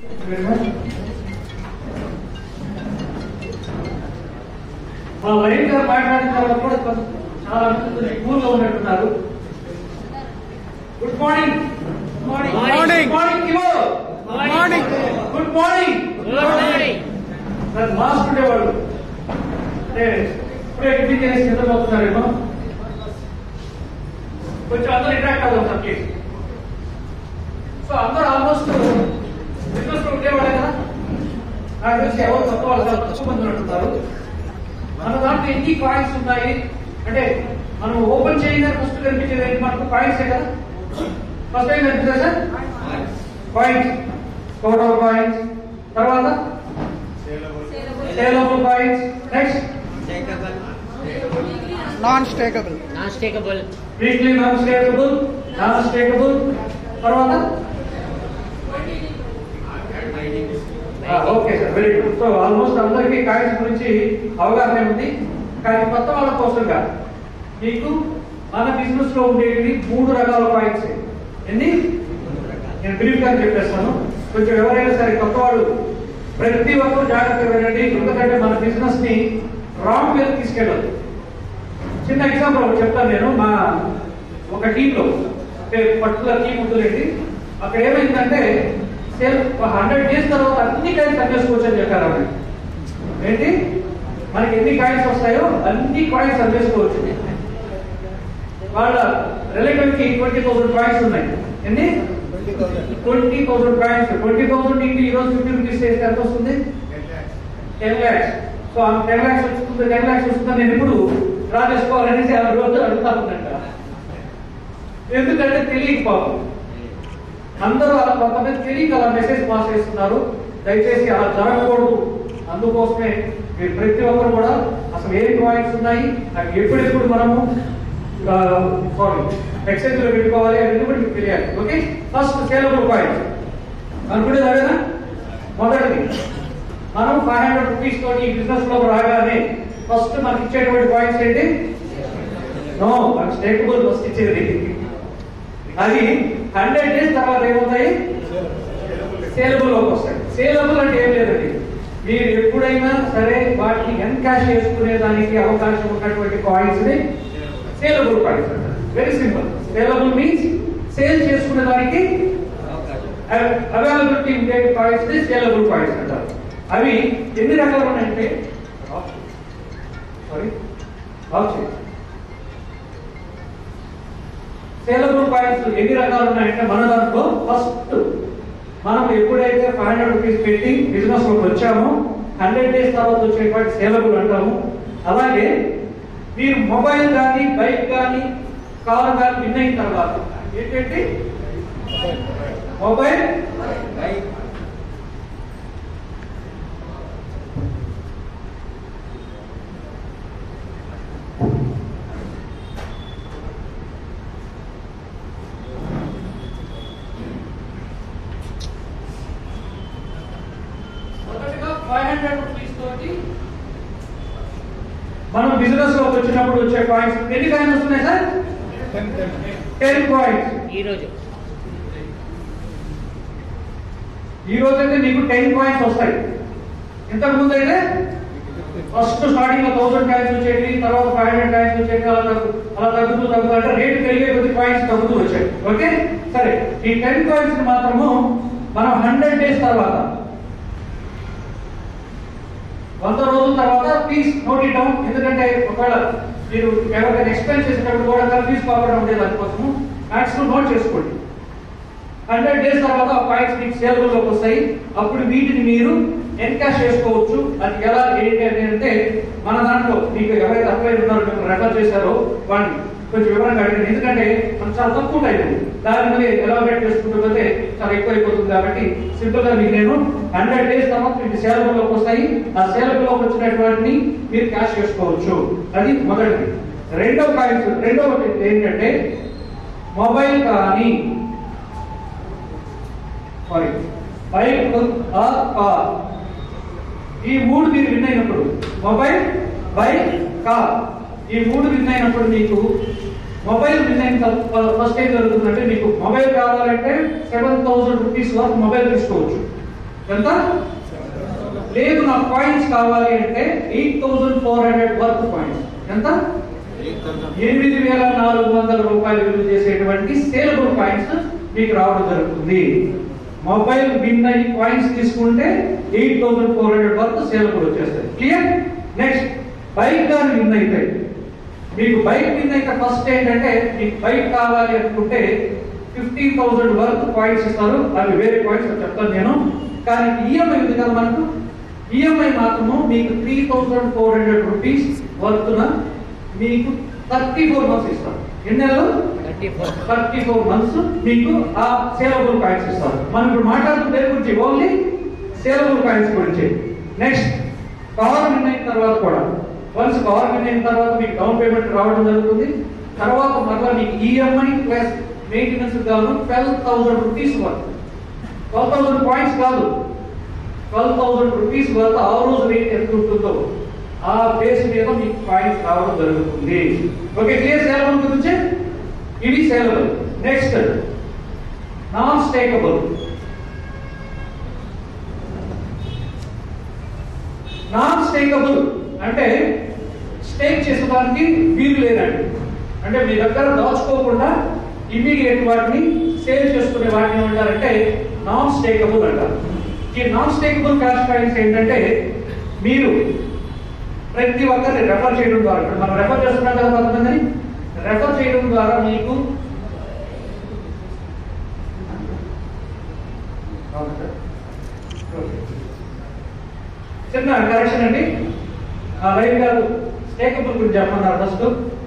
మా వైన్ గారు మాట్లాడిన తర్వాత కూడా కొంచెం చాలా మంది కూల్ గా ఉన్నట్టున్నారు good morning morning Morning. Morning ఇవో మార్నింగ్ గుడ్ మార్నింగ్ నాకు మాస్క్ ఉండేవాళ్ళు అంటే ఇప్పుడే టిఫిన్ చేసి నిద్రపోతున్నారేమో కొంచెం అందరూ ఇంటరాక్ట్ అవ్వాలి సార్ ప్లీజ్ సో అందరూ ఆల్మోస్ట్ బిజినెస్ లో ఉండేవాళ్ళే కదా నాకు తెలిసి ఎవరు కొత్త వాళ్ళు కాదు, తక్కువ మంది ఉంటున్నారు మన దాంట్లో ఎన్ని కాయిన్స్ ఉన్నాయి అంటే మనం ఓపెన్ చేయగానే ఫస్ట్ కనిపించేది ఏంటి మనకు కాయిన్సే కదా ఫస్ట్ ఏం కనిపిస్తుంది సార్ కాయిన్స్ టోటల్ కాయిన్స్ తర్వాత sellable coins next non stakeable non stakeable weekly non stakeable non stakeable తర్వాత okay sir very good so almost అందరికీ కాయిన్స్ గురించి అవగాహన ఉంది కానీ కొత్త వాళ్ళ కోసంగా మీకు మన బిజినెస్ లో ఉండేవి మూడు రకాల కాయిన్స్ ఎన్ని నేను బ్రీఫ్ గా చెప్పేస్తాను కొంచెం ఎవరైనా సరే కొత్త వాళ్ళు ప్రతి ఒక్కరు జాగ్రత్తగా వినండి ఎందుకంటే మన బిజినెస్ ని రాంగ్ వేలు తీసుకెళ్ళదు చిన్న ఎగ్జాంపుల్ ఒకటి చెప్తాను నేను మా ఒక టీంలో పర్టికులర్ టీం ఉంటుందండి అక్కడ ఏమైందంటే సేల్ హండ్రెడ్ డేస్ తర్వాత అన్ని కాయిన్స్ అమ్మేసుకోవచ్చు అని చెప్పారు ఆవిడ ఏంటి మనకి ఎన్ని కాయిన్స్ వస్తాయో అన్ని కాయిన్స్ అమ్మేసుకోవచ్చు వాళ్ళ రిలేటివ్ కి ట్వంటీ థౌసండ్ కాయిన్స్ ఉన్నాయి ఎన్ని twenty thousand coins twenty thousand ఇంటి ఈ రోజు ఫిఫ్టీ రూపీస్ చేస్తే ఎంత వస్తుంది టెన్ ల్యాక్స్ సో ఆ టెన్ ల్యాక్స్ వస్తుంది టెన్ ల్యాక్స్ వస్తుంది నేను ఇప్పుడు డ్రా చేసుకోవాలనేసి ఆ రోజు అడుగుతా ఉందంట ఎందుకంటే తెలియక పాపం అందరూ అలా కొంతమంది తెలియక అలా మెసేజ్ పాస్ చేస్తున్నారు దయచేసి అలా జరగకూడదు అందుకోసమే మీరు ప్రతి ఒక్కరు కూడా అసలు ఏ కాయిన్స్ ఉన్నాయి అవి ఎప్పుడెప్పుడు మనము సారీ ఎక్స్చేంజ్ లో పెట్టుకోవాలి అనేది కూడా మీకు తెలియాలి ఓకే ఫస్ట్ సేలబుల్ కాయిన్స్ అనుకునేది అదేనా మొదటిది మనం ఫైవ్ హండ్రెడ్ రూపీస్ తోటి ఈ బిజినెస్ లో రాగానే ఫస్ట్ మనకి ఇచ్చేటువంటి పాయింట్స్ ఏంటి నో మనకి స్టేటబుల్ ఫస్ట్ ఇచ్చేది అది హండ్రెడ్ డేస్ తర్వాత ఏమవుతాయి సేలబుల్ లోకి వస్తాయి సేలబుల్ అంటే ఏం లేదండి మీరు ఎప్పుడైనా సరే వాటిని ఎన్కాష్ చేసుకునే దానికి అవకాశం ఉన్నటువంటి కాయిన్స్ ని సేలబుల్ కాయిన్స్ అంటారు very simple sellable means sale చేసుకునే దానికి అవైలబిలిటీ ఉండే కాయిన్స్ ని సేలబుల్ కాయిన్స్ అంటారు అవి ఎన్ని రకాలు ఉన్నాయంటే సారీ సేలబుల్ కాయిన్స్ ఎన్ని రకాలు ఉన్నాయంటే మన దాంట్లో ఫస్ట్ మనం ఎప్పుడైతే ఫైవ్ హండ్రెడ్ రూపీస్ పెట్టి బిజినెస్ లోకి వచ్చామో హండ్రెడ్ డేస్ తర్వాత వచ్చేటువంటి సేలబుల్ అంటాము అలాగే మీరు మొబైల్ కానీ బైక్ కానీ కార్ కానీ విన్ అయిన తర్వాత ఏంటంటే మొబైల్ మొదటగా ఫైవ్ హండ్రెడ్ రూపీస్ తోటి మనం బిజినెస్ లోకి వచ్చినప్పుడు వచ్చే కాయిన్స్ ఎన్ని కాయిన్స్ వస్తున్నాయి సార్ టెన్ కాయిన్స్ ఈ రోజు ఈ రోజు అయితే మీకు టెన్ కాయిన్స్ వస్తాయి ఇంతకు ముందు అయితే ఫస్ట్ స్టార్టింగ్ లో థౌసండ్ కాయిన్స్ వచ్చేవి తర్వాత ఫైవ్ హండ్రెడ్ కాయిన్స్ వచ్చేవి అలా తగ్గు అలా తగ్గుతూ తగ్గుతూ అంటే రేటు పెరిగే కొద్ది కాయిన్స్ తగ్గుతూ వచ్చాయి ఓకే సరే ఈ టెన్ కాయిన్స్ మాత్రము మనం హండ్రెడ్ డేస్ తర్వాత వంద రోజుల తర్వాత ప్లీజ్ నోట్ ఇట్ డౌన్ ఎందుకంటే ఒకవేళ మీరు ఎవరికైనా ఎక్స్ప్లెయిన్ చేసేటప్పుడు కూడా కన్ఫ్యూజ్ కాకుండా ఉండే దానికోసము మాక్సిమం నోట్ చేసుకోండి హండ్రెడ్ డేస్ తర్వాత ఆ పాయింట్స్ మీకు సేలబుల్ లోకి వస్తాయి అప్పుడు వీటిని మీరు ఎన్కాష్ చేసుకోవచ్చు అది ఎలా ఏంటి అని అంటే మన దాంట్లో మీకు ఎవరైతే అప్లై ఉన్నారో మీకు రెఫర్ చేశారో వాడిని కొంచెం వివరంగా అడగండి ఎందుకంటే మనం చాలా తక్కువ టైం ఉంది దాని మీద ఎలాబరేట్ చేసుకుంటూ పోతే చాలా ఎక్కువ అయిపోతుంది కాబట్టి సింపుల్ గా మీకు నేను హండ్రెడ్ డేస్ తర్వాత మీకు సేలబుల్ లోకి వస్తాయి ఆ సేలబుల్ లోకి వచ్చినటువంటి మీరు క్యాష్ చేసుకోవచ్చు అది మొదటిది రెండో కాయిన్స్ రెండవది ఏంటంటే మొబైల్ కానీ సారీ బైక్ ఆర్ కార్ ఈ మూడు మీరు విన్ అయినప్పుడు మొబైల్ బైక్ కార్ ఈ మూడు విన్ అయినప్పుడు మీకు మొబైల్ విన్ అయిన తర్వాత ఫస్ట్ ఏం జరుగుతుందంటే మీకు మొబైల్ కావాలంటే సెవెన్ థౌసండ్ రూపీస్ వరకు మొబైల్ తీసుకోవచ్చు ఎంత లేదు నాకు కాయిన్స్ కావాలి అంటే eight thousand four hundred worth coins ఎంత ఎనిమిది వేల నాలుగు వందల రూపాయలు విలువ చేసేటువంటి సేలబుల్ కాయిన్స్ మీకు రావడం జరుగుతుంది మొబైల్ విన్ అయ్యి కాయిన్స్ తీసుకుంటే ఎయిట్ థౌసండ్ ఫోర్ హండ్రెడ్ వరకు సేలబుల్ వచ్చేస్తాయి క్లియర్ నెక్స్ట్ బైక్ కానీ విన్ అయితే మీకు బైక్ విన్ అయితే ఫస్ట్ ఏంటంటే మీకు బైక్ కావాలి అనుకుంటే ఫిఫ్టీన్ థౌసండ్ వరకు కాయిన్స్ ఇస్తారు అవి వేరే కాయిన్స్ చెప్తాను నేను కానీ ఈఎంఐ ఉంది కదా మనకు ఈఎంఐ మాత్రము మీకు three thousand four hundred rupees వర్తున మీకు థర్టీ ఫోర్ మంత్స్ ఇస్తారు ఎన్ని నెలలు థర్టీ ఫోర్ మంత్స్ మీకు ఆ సేలబుల్ కాయిన్స్ ఇస్తారు మనం ఇప్పుడు మాట్లాడుతున్న దేని గురించి ఓన్లీ సేలబుల్ కాయిన్స్ గురించి నెక్స్ట్ పవర్ విన్ అయిన తర్వాత కూడా వన్స్ పవర్ విన్ అయిన తర్వాత మీకు డౌన్ పేమెంట్ రావడం జరుగుతుంది తర్వాత మరలా మీకు ఈఎంఐ ప్లస్ మెయింటెనెన్స్ గాను twelve thousand rupees worth twelve thousand points కాదు ట్వెల్వ్ థౌసండ్ రూపీస్ వర్త్ ఆ రోజు రేట్ ఎంత ఉంటుందో ఆ బేస్ మీద మీకు పాయింట్స్ రావడం జరుగుతుంది ఓకే క్లియర్ సేలబుల్ గురించి ఇవి sellable next non stakeable non stakeable అంటే స్టేక్ చేసేదానికి వీలు లేదండి అంటే మీ దగ్గర దాచుకోకుండా ఇమీడియట్ వాటిని సేల్ చేసుకునే వాటిని ఏమంటారంటే నాన్ స్టేకబుల్ అంటారు ఈ నాన్ స్టేకబుల్ క్యాష్ కాయిన్స్ ఏంటంటే మీరు ప్రతి ఒక్కరిని రెఫర్ చేయడం ద్వారా ఇప్పుడు మనం రెఫర్ చేస్తున్నాం కదా కొంతమందిని రెఫర్ చేయడం ద్వారా మీకు చిన్న కరెక్షన్ అండి ఆ లైవ్ గారు స్టేకబుల్ గురించి చెప్పమన్నారు ఫస్ట్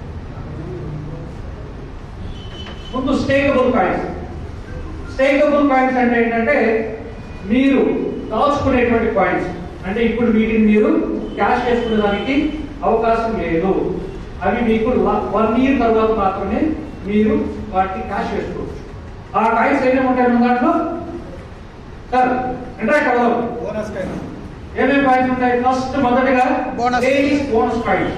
ముందు స్టేకబుల్ కాయిన్స్ స్టేకబుల్ కాయిన్స్ అంటే ఏంటంటే మీరు దాచుకునేటువంటి కాయిన్స్ అంటే ఇప్పుడు వీటిని మీరు క్యాష్ చేసుకునేదానికి అవకాశం లేదు అవి మీకు వన్ ఇయర్ తర్వాత మాత్రమే మీరు వాటిని క్యాష్ చేసుకోవచ్చు ఆ కాయిన్స్ ఏమేమి ఉంటాయి మన దాంట్లో సార్ ఇంట్రాక్ట్ అవ్వదు ఏమేమి కాయిన్స్ ఉంటాయి ఫస్ట్ మొదటిగా Bonus. Ladies bonus coins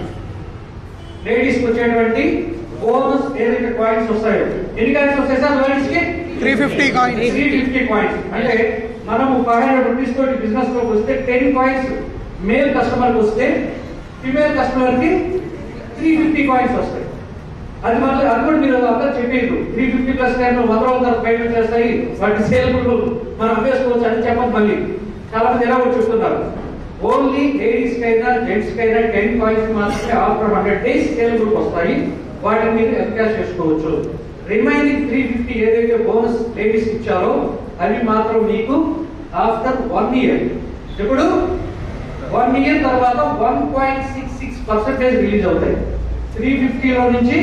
ladies వచ్చేటువంటి బోనస్ ఏదైతే కాయిన్స్ వస్తాయో ఎన్ని కాయిన్స్ వస్తాయి సార్ లేడీస్ కి 350 coins. త్రీ ఫిఫ్టీ కాయిన్స్ అంటే మనము ఫైవ్ హండ్రెడ్ రూపీస్ తోటి బిజినెస్ లోకి వస్తే టెన్ కాయిన్స్ మేల్ కస్టమర్ కి వస్తే ఫిమేల్ కస్టమర్ కి త్రీ ఫిఫ్టీ కాయిన్స్ వస్తాయి అది మళ్ళీ అది కూడా మీరు అందరూ చెప్పేది త్రీ ఫిఫ్టీ ప్లస్ టైం వంద వందల పేమెంట్ చేస్తాయి వాటి సేల్ మనం అమ్మేసుకోవచ్చు అని చెప్పదు మళ్ళీ చాలా మంది ఎలా కూడా చెప్తున్నారు ఓన్లీ లేడీస్ కైనా జెంట్స్ కైనా టెన్ కాయిన్స్ మాత్రమే after hundred days sale group వస్తాయి వాటిని మీరు ఎన్కాష్ చేసుకోవచ్చు రిమైనింగ్ త్రీ ఫిఫ్టీ ఏదైతే బోనస్ లేడీస్ ఇచ్చారో అవి మాత్రం మీకు ఆఫ్టర్ వన్ ఇయర్ ఇప్పుడు వన్ ఇయర్ తర్వాత one point six six percentage release అవుతాయి త్రీ ఫిఫ్టీలో నుంచి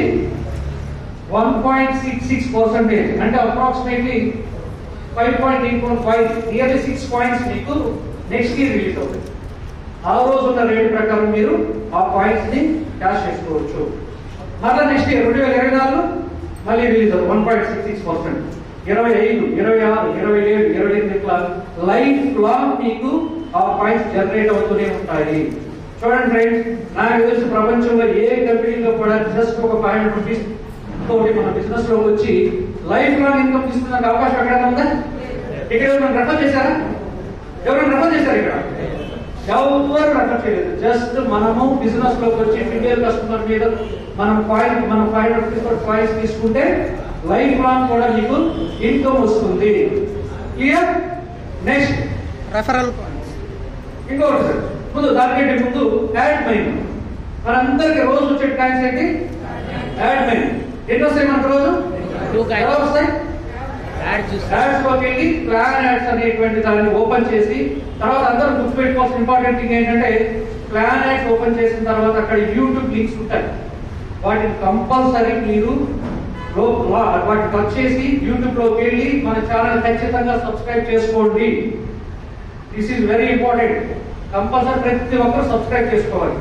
one point six six percentage అంటే approximately five point eight one five nearly six points మీకు నెక్స్ట్ ఇయర్ రిలీజ్ అవుతాయి ఆ రోజు ఉన్న రేటు ప్రకారం మీరు ఆ పాయింట్స్ ని క్యాష్ చేసుకోవచ్చు మళ్ళీ నెక్స్ట్ ఇయర్ రెండు వేల ఇరవై నాలుగు మళ్ళీ రిలీజ్ అవుతుంది one point six six percent ఇరవై ఐదు ఇరవై ఆరు ఇరవై ఏడు ఇరవై ఎనిమిది ఇట్లా లైఫ్ లాంగ్ మీకు ఆ పాయింట్స్ జనరేట్ అవుతూనే ఉంటాయి చూడండి ఫ్రెండ్స్ నాకు తెలిసి ప్రపంచంలో ఏ కంపెనీలో కూడా జస్ట్ ఒక ఫైవ్ హండ్రెడ్ రూపీస్ తోటి మన బిజినెస్ లో వచ్చి లైఫ్ లాంగ్ ఇన్కమ్ తీసుకునే అవకాశం ఎక్కడైనా ఉందా ఇక్కడ ఎవరైనా రెఫర్ చేశారా ఎవరైనా రెఫర్ చేశారు ఇక్కడ ఎవరు రెఫర్ చేయలేదు జస్ట్ మనము బిజినెస్ లోకి వచ్చి ఫిమేల్ కస్టమర్ మీద మనం కాయిన్ మనం ఫైవ్ హండ్రెడ్ రూపీస్ కాయిన్స్ తీసుకుంటే లైఫ్ లాంగ్ కూడా మీకు ఇన్కమ్ వస్తుంది క్లియర్ నెక్స్ట్ Referral coins. ఇంకొకటి సార్ ముందు దానికంటే ముందు యాడ్ మైన్ మనందరికి రోజు వచ్చే కాయిన్స్ ఏంటి యాడ్ మైన్ ఎన్ని వస్తాయి మనకు రోజు Two coins. ఎలా వస్తాయి యాడ్ చూసి యాడ్స్ లోకి వెళ్ళి ప్లాన్ యాడ్స్ అనేటువంటి దాన్ని ఓపెన్ చేసి తర్వాత అందరూ గుర్తుపెట్టుకోవాల్సిన ఇంపార్టెంట్ థింగ్ ఏంటంటే ప్లాన్ యాడ్స్ ఓపెన్ చేసిన తర్వాత అక్కడ యూట్యూబ్ లింక్స్ ఉంటాయి వాటిని కంపల్సరీ మీరు లో- వా- వాటిని టచ్ చేసి యూట్యూబ్ లోకి వెళ్ళి మన ఛానల్ ఖచ్చితంగా సబ్స్క్రైబ్ చేసుకోండి this is very important compulsory ప్రతి ఒక్కరు సబ్స్క్రైబ్ చేసుకోవాలి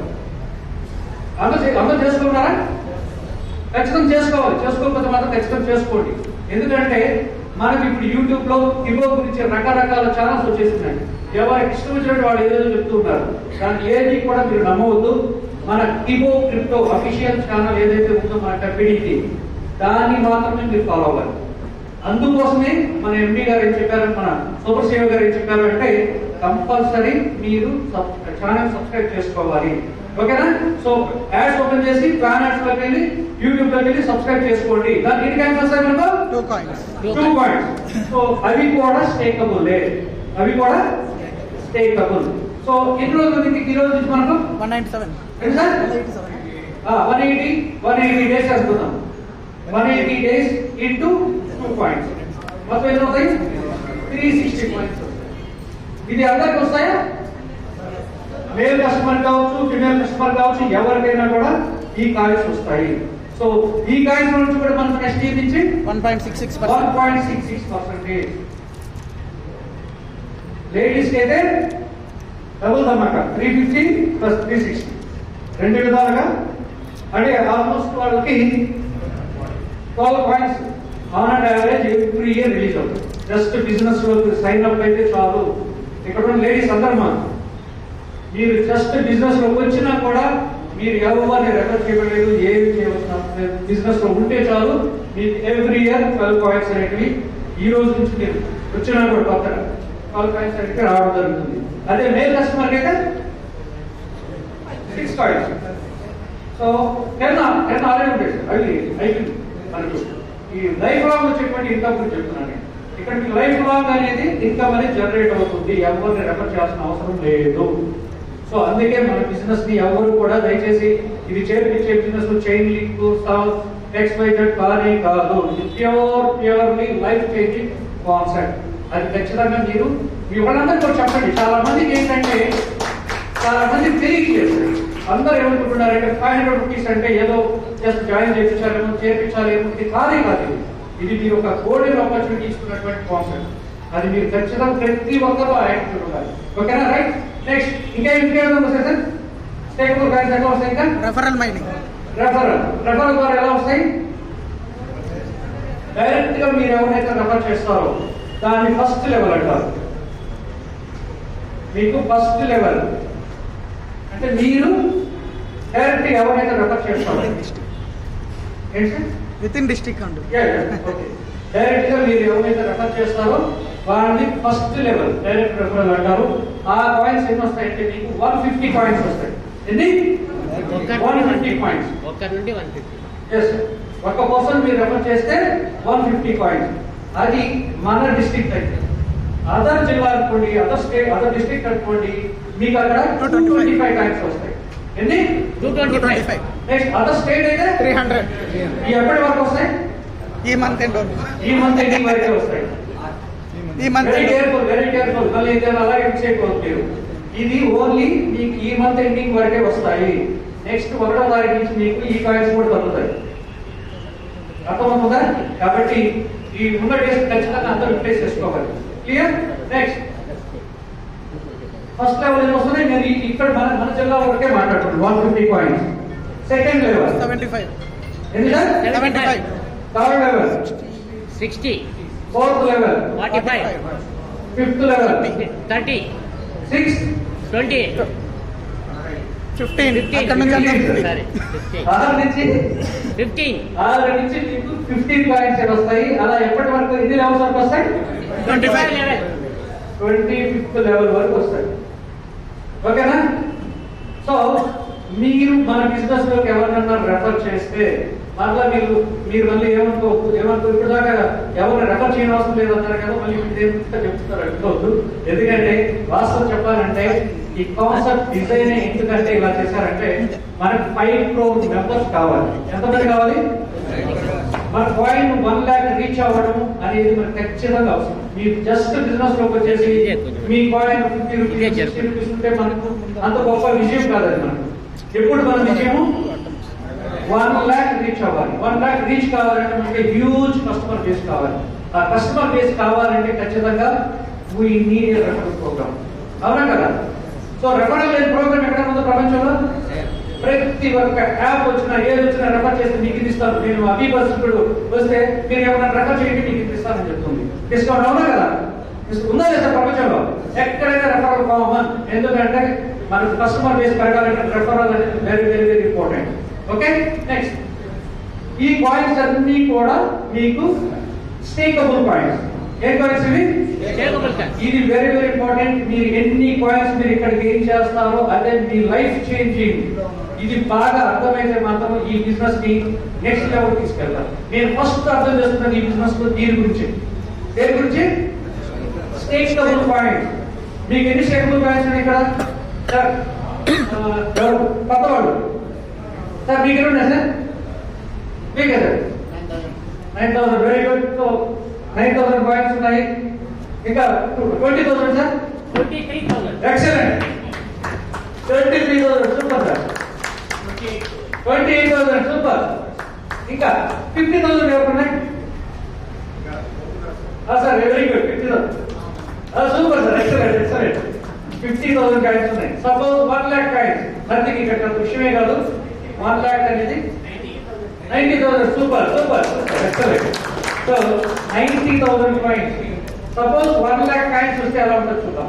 అందరూ చే- అందరూ చేసుకున్నారా ఖచ్చితంగా చేసుకోవాలి చేసుకోకపోతే మాత్రం ఖచ్చితంగా చేసుకోండి ఎందుకంటే మనకి ఇప్పుడు యూట్యూబ్ లో కిబో గురించి రకరకాల ఛానల్స్ వచ్చేస్తున్నాయి ఎవరికి ఇష్టం వచ్చినట్టు వాళ్ళు ఏదేదో చెప్తూ ఉన్నారు దాన్ని ఏది కూడా మీరు నమ్మవద్దు మన కిబో క్రిప్టో అఫీషియల్ ఛానల్ ఏదైతే ఉందో మన కంపెనీకి దాన్ని మాత్రమే మీరు ఫాలో అవ్వాలి అందుకోసమే మన ఎంపీ గారు ఏం చెప్పారు మన సూపర్ సేవ గారు ఏం చెప్పారు అంటే కంపల్సరీ మీరు ఛానల్ సబ్స్క్రైబ్ చేసుకోవాలి ఓకేనా సో యాడ్స్ ఓపెన్ చేసి ప్లాన్ యాడ్స్ లోకి వెళ్ళి యూట్యూబ్ లోకి వెళ్ళి సబ్స్క్రైబ్ చేసుకోండి దానికి ఎన్ని కాయిన్స్ వస్తాయి మనకు two coins Two two points so అవి కూడా స్టేకబుల్ అవి కూడా స్టేకబుల్ సో ఎన్ని రోజులు ఉంది ఈ రోజు నుంచి మనకు వన్ నైన్టీ సెవెన్ ఎంత sir one eighty seven one eighty one eighty days అనుకుందాం one eighty days into two points మొత్తం ఎన్ని అవుతాయి త్రీ సిక్స్టీ పాయింట్స్ ఇది అందరికి వస్తాయా మేల్ కస్టమర్ కావచ్చు ఫిమేల్ కస్టమర్ కావచ్చు ఎవరికైనా కూడా ఈ కాయిన్స్ వస్తాయి సో ఈ కాయిన్స్ నుంచి కూడా మనకు నెక్స్ట్ ఇయర్ నుంచి one point six six one percent point six six percentage ladies కి అయితే డబుల్ ధమాకా three fifty plus three sixty రెండు విధాలుగా అంటే ఆల్మోస్ట్ వాళ్ళకి twelve points on and average every year release అవుతుంది జస్ట్ బిజినెస్ లో సైన్ అప్ అయితే చాలు ఇక్కడ ఉన్న లేడీస్ అందరమ్మా మీరు జస్ట్ బిజినెస్ లో వచ్చినా కూడా మీరు ఎవరిని రెఫర్ చేయలేదు ఏమి చేయవలసిన బిజినెస్ లో ఉంటే చాలు మీకు ఎవ్రీ ఇయర్ ట్వెల్వ్ పాయింట్స్ అనేటివి ఈ రోజు నుంచి మీరు వచ్చినా కూడా కొత్తగా ట్వెల్వ్ పాయింట్స్ అనేవి రావడం జరుగుతుంది అదే మేల్ కస్టమర్ అయితే six points so ten ten already ఉంటాయి సార్ అవి అయిపోయింది మనకు ఈ లైఫ్ లాంగ్ వచ్చేటువంటి ఇన్కమ్ గురించి చెప్తున్నాను నేను. ఇక్కడ మీకు లైఫ్ లాంగ్ అనేది ఇన్కమ్ అనేది జనరేట్ అవుతుంది ఎవరిని రెఫర్ చేయాల్సిన అవసరం లేదు సో అందుకే మన బిజినెస్ ని ఎవరు కూడా దయచేసి ఇది చేర్పించే business chain link X Y Z కానీ కాదు ఇది pure purely life changing concept అది ఖచ్చితంగా మీరు మీ వాళ్ళందరూ కూడా చెప్పండి చాలా మందికి ఏంటంటే చాలా మంది తెలియట్లేదు అందరూ ఏమనుకుంటున్నారంటే ఫైవ్ హండ్రెడ్ రూపీస్ అంటే ఏదో జస్ట్ జాయిన్ చేయించాలేమో చేర్పించాలేమో ఇది కాదే కాదు ఇది. ఇది మీరు ఒక గోల్డెన్ ఆపర్చునిటీ ఇస్తున్నటువంటి కాన్సెప్ట్ అది మీరు ఖచ్చితంగా ప్రతి ఒక్కరూ ఆ యాక్టివ్ ఉండాలి ఓకేనా రైట్ నెక్స్ట్ ఇంకా ఇంకేమైనా వస్తాయి సార్ స్టేకబుల్ కాయిన్స్ ఎట్లా వస్తాయి ఇంకా రెఫరల్ మైనింగ్ రెఫరల్ రెఫరల్ ద్వారా ఎలా వస్తాయి డైరెక్ట్ గా మీరు ఎవరైతే రెఫర్ చేస్తారో దాన్ని ఫస్ట్ లెవెల్ అంటారు మీకు ఫస్ట్ లెవెల్ అంటే మీరు డైరెక్ట్ గా ఎవరైతే రెఫర్ చేస్తారో ఏంటి సార్ విత్ ఇన్ డిస్ట్రిక్ట్ అండి డైరెక్ట్ గా మీరు ఎవరైతే రెఫర్ చేస్తారో వాళ్ళని ఫస్ట్ లెవెల్ డైరెక్ట్ రెఫరల్ అంటారు ఆ కాయిన్స్ ఎన్ని వస్తాయంటే మీకు వన్ ఫిఫ్టీ కాయిన్స్ వస్తాయి ఎన్ని వన్ ఫిఫ్టీ పాయింట్స్ ఒక్క నుండి వన్ ఫిఫ్టీ ఎస్ ఒక పర్సన్ మీరు రెఫర్ చేస్తే వన్ ఫిఫ్టీ పాయింట్స్ అది మన డిస్ట్రిక్ట్ అయితే అదర్ జిల్లా అనుకోండి అదర్ స్టేట్ అదర్ డిస్ట్రిక్ట్ అనుకోండి మీకు అక్కడ టూ 225 ట్వంటీ ఫైవ్ కాయిన్స్ వస్తాయి ఎన్ని two twenty five 225 next other state అయితే త్రీ హండ్రెడ్ ఈ ఎప్పటి వరకు వస్తాయి ఈ మంత్ ఎండ్ ఈ మంత్ ఎండింగ్ వరకే వస్తాయి ఈ month very careful very careful మళ్ళీ ఏదైనా అలాగే ఫిక్స్ అయిపోతుంది మీరు ఇది ఓన్లీ మీకు ఈ మంత్ ఎండింగ్ వరకే వస్తాయి నెక్స్ట్ ఒకటో తారీఖు నుంచి మీకు ఈ కాయిన్స్ కూడా తగ్గుతాయి అర్థమవుతుందా కాబట్టి ఈ ఉన్న డేస్ ఖచ్చితంగా అందరూ రిప్లేస్ చేసుకోవాలి క్లియర్ నెక్స్ట్ ఫస్ట్ లెవెల్ ఏం వస్తున్నాయి నేను ఈ- ఇక్కడ మన మన జిల్లా వరకే మాట్లాడుతున్నాను one fifty points second level seventy five ఎన్ని sir seventy five third level sixty fourth level forty five fifth level thirty sixth twenty fifteen fifteen అక్కడ నుంచి అంతా ఫిఫ్టీ సరే ఫిఫ్టీన్ ఆరు నుంచి ఫిఫ్టీన్ ఆరు నుంచి మీకు ఫిఫ్టీన్ పాయింట్స్ వస్తాయి అలా ఎప్పటి వరకు ఎన్ని లెవెల్స్ వరకు వస్తాయి twenty five level twenty fifth level వరకు వస్తాయి ఓకేనా సో మీరు మన బిజినెస్ లోకి ఎవరినన్నా రెఫర్ చేస్తే మళ్ళీ మీరు మీరు మళ్ళీ ఏమనుకో ఏమనుకో ఇప్పుడు దాకా ఎవరు రెఫర్ చేయని అవసరం లేదు అన్నారు కదా మళ్ళీ మీరు ఏమిటో చెప్తున్నారు అనుకోవద్దు ఎందుకంటే వాస్తవం చెప్పాలంటే ఈ కాన్సెప్ట్ డిజైన్ ఎందుకంటే ఇలా చేశారంటే మనకు ఫైవ్ క్రో మెంబర్స్ కావాలి ఎంతమంది కావాలి మన కాయిన్ వన్ ల్యాక్ రీచ్ అవ్వడం అనేది మనకు ఖచ్చితంగా అవసరం మీరు జస్ట్ బిజినెస్ లోకి వచ్చేసి మీ coin fifty rupees sixty rupees ఉంటే మనకు అంత గొప్ప విజయం కాదు అది మనకు ఎప్పుడు మన విజయము వన్ ల్యాక్ రీచ్ అవ్వాలి వన్ ల్యాక్ రీచ్ కావాలంటే మనకి హ్యూజ్ కస్టమర్ బేస్ కావాలి ఆ కస్టమర్ బేస్ కావాలంటే ఖచ్చితంగా వీ నీడ్ రెఫరల్ ప్రోగ్రామ్ అవునా కదా సో రెఫరల్ లేని ప్రోగ్రామ్ ఎక్కడ ఉందో ప్రపంచంలో ప్రతి ఒక్క యాప్ వచ్చినా ఏది వచ్చినా రెఫర్ చేస్తే మీకు ఇది ఇస్తాను నేను అభి బస్ ఇప్పుడు వస్తే మీరు ఏమైనా రెఫర్ చేయండి మీకు ఇది ఇస్తానని చెప్తుంది డిస్కౌంట్ అవునా కదా డిస్కౌంట్ ఉందా లేదా ప్రపంచంలో ఎక్కడైనా రెఫరల్ కామన్ ఎందుకంటే మనకు కస్టమర్ బేస్ పెరగాలంటే రెఫరల్ అనేది very very very important okay next ఈ కాయిన్స్ అన్ని కూడా మీకు స్టేకబుల్ కాయిన్స్ ఏం కాయిన్స్ ఇవి Stakeable coins. ఇది వెరీ వెరీ ఇంపార్టెంట్ మీరు ఎన్ని కాయిన్స్ మీరు ఇక్కడ గెయిన్ చేస్తారో అదే మీ లైఫ్ చేంజింగ్ ఇది బాగా అర్థమైతే మాత్రం ఈ బిజినెస్ ని నెక్స్ట్ లెవెల్ తీసుకెళ్తారు నేను ఫస్ట్ అర్థం చేస్తున్నాను ఈ బిజినెస్ లో దీని గురించి దేని గురించి స్టేకబుల్ కాయిన్స్ మీకు ఎన్ని స్టేకబుల్ కాయిన్స్ ఉన్నాయి ఇక్కడ సార్ ఆ, ఎవరు? కొత్త వాళ్ళు సార్ మీకు ఎన్ని ఉన్నాయి సార్ మీకే sir nine thousand very good so nine thousand coins ఉన్నాయి ఇంకా twenty thousand sir Twenty-three thousand. Excellent twenty three thousand super sir twenty eight thousand super ఇంకా ఫిఫ్టీ థౌసండ్ ఎవరు ఉన్నాయి sir very good fifty thousand super sir excellent excellent fifty thousand coins ఉన్నాయి suppose one lakh coins ప్రతికి ఇక్కడ విషయమే కాదు one lakh అనేది ninety thousand super super excellent so ninety thousand coins suppose one lakh coins వస్తే ఎలా ఉంటుంది చూద్దాం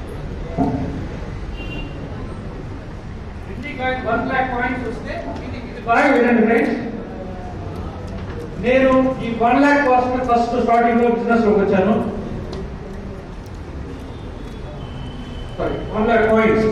వన్ ల్యాక్ కాయిన్స్ వస్తే ఇది ఇది బాగా వినండి ఫ్రెండ్స్ నేను ఈ వన్ ల్యాక్ కోసం ఫస్ట్ స్టార్టింగ్ లో బిజినెస్ లోకి వచ్చాను sorry one lakh coins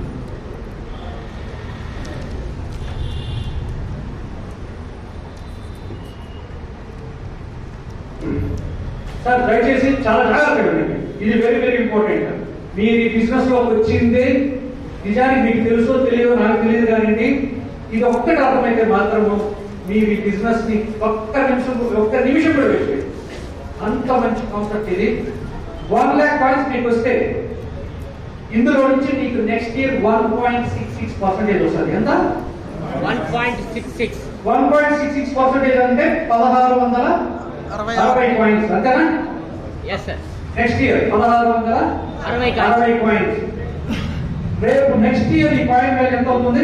sir దయచేసి చాలా జాగ్రత్తగా వినండి ఇది వెరీ వెరీ ఇంపార్టెంట్ మీరు ఈ బిజినెస్ లో వచ్చిందే నిజానికి మీకు తెలుసో తెలియదో నాకు తెలియదు కానీ ఇది ఒక్కటి అర్థమైతే మాత్రము మీరు ఈ బిజినెస్ ని ఒక్క నిమిషం ఒక్క నిమిషం కూడా వేస్ట్ చేయరు. అంత మంచి కాన్సెప్ట్ ఇది వన్ ల్యాక్ పాయింట్స్ మీకు వస్తే ఇందులో నుంచి మీకు next year one point six six percentage వస్తుంది ఎంత One point six six. One point six six percentage అంటే పదహారు వందల అరవై అరవై పాయింట్స్ అంతేనా Yes, sir. నెక్స్ట్ ఇయర్ పదహారు వందల అరవై కాయిన్స్. అరవై పాయింట్స్ రేపు నెక్స్ట్ ఇయర్ ఈ పాయింట్ వాల్యూ ఎంత అవుతుంది